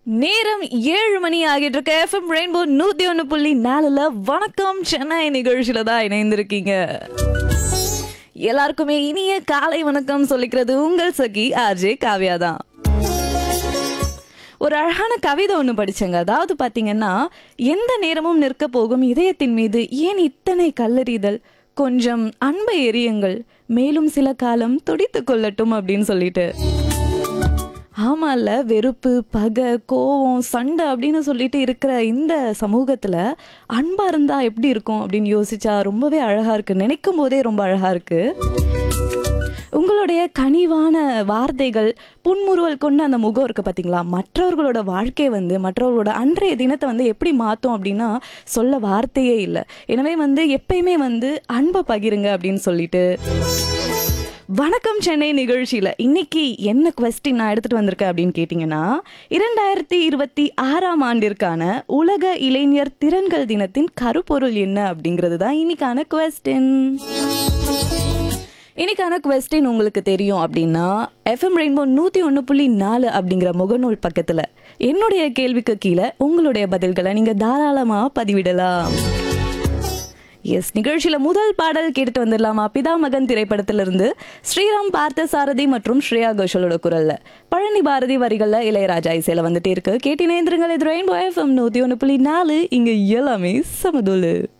நேரம் ஏழு மணி ஆகிட்டு இருக்க எஃப்எம் ரெயின்போ நூத்தி ஒன்று புள்ளி நாலுல வணக்கம் சென்னை நிகழ்ச்சியில தான் இணைந்திருக்கீங்க எல்லாருக்குமே இனிய காலை வணக்கம் சொல்லிக்கிறது உங்கள் சகி ஆர்ஜே காவ்யா தான் ஒரு அழகான கவிதை ஒன்று படிச்சேங்க அதாவது பார்த்தீங்கன்னா எந்த நேரமும் நிற்க போகும் இதயத்தின் மீது ஏன் இத்தனை கல்லறிதல் கொஞ்சம் அன்பை எரியுங்கள் மேலும் சில காலம் துடித்து கொள்ளட்டும் அப்படின்னு சொல்லிட்டு ஆமால்ல வெறுப்பு பகை கோவம் சண்டை அப்படின்னு சொல்லிட்டு இருக்கிற இந்த சமூகத்துல அன்பா இருந்தா எப்படி இருக்கும் அப்படின்னு யோசிச்சா ரொம்பவே அழகா இருக்கு நினைக்கும் போதே ரொம்ப அழகா இருக்கு உங்களுடைய கனிவான வார்த்தைகள் புன்முறுவல் கொண்ட அந்த முகம் இருக்கு பாத்தீங்களா மற்றவர்களோட வாழ்க்கை வந்து மற்றவர்களோட அன்றைய தினத்தை வந்து எப்படி மாற்றும் அப்படின்னா சொல்ல வார்த்தையே இல்லை எனவே வந்து எப்பயுமே வந்து அன்பை பகிருங்க அப்படின்னு சொல்லிட்டு வணக்கம் சென்னை நிகழ்ச்சியில் இன்னைக்கு என்ன கொஸ்டின் நான் எடுத்துட்டு வந்திருக்கேன் அப்படின்னு கேட்டிங்கன்னா இரண்டாயிரத்தி இருபத்தி ஆறாம் ஆண்டிற்கான உலக இளைஞர் திறன்கள் தினத்தின் கருப்பொருள் என்ன அப்படிங்கிறது தான் இன்னைக்கான கொஸ்டின் இன்னைக்கான கொஸ்டின் உங்களுக்கு தெரியும் அப்படின்னா எஃப்எம் ரெயின்போ நூற்றி ஒன்று புள்ளி நாலு அப்படிங்கிற முகநூல் பக்கத்தில் என்னுடைய கேள்விக்கு கீழே உங்களுடைய பதில்களை நீங்கள் தாராளமாக பதிவிடலாம் எஸ் நிகழ்ச்சியில முதல் பாடல் கேட்டுட்டு வந்துடலாமா பிதா மகன் திரைப்படத்திலிருந்து ஸ்ரீராம் பார்த்த சாரதி மற்றும் ஸ்ரேயா கோஷலோட குரல்ல பழனி பாரதி வரிகள்ல இளையராஜா இசையில வந்துட்டே இருக்கு கேட்டினேந்திரங்கள் இது ரெயின்போ எஃப்எம் நூத்தி ஒன்று புள்ளி நாலு இங்க எல்லாமே சமதுலு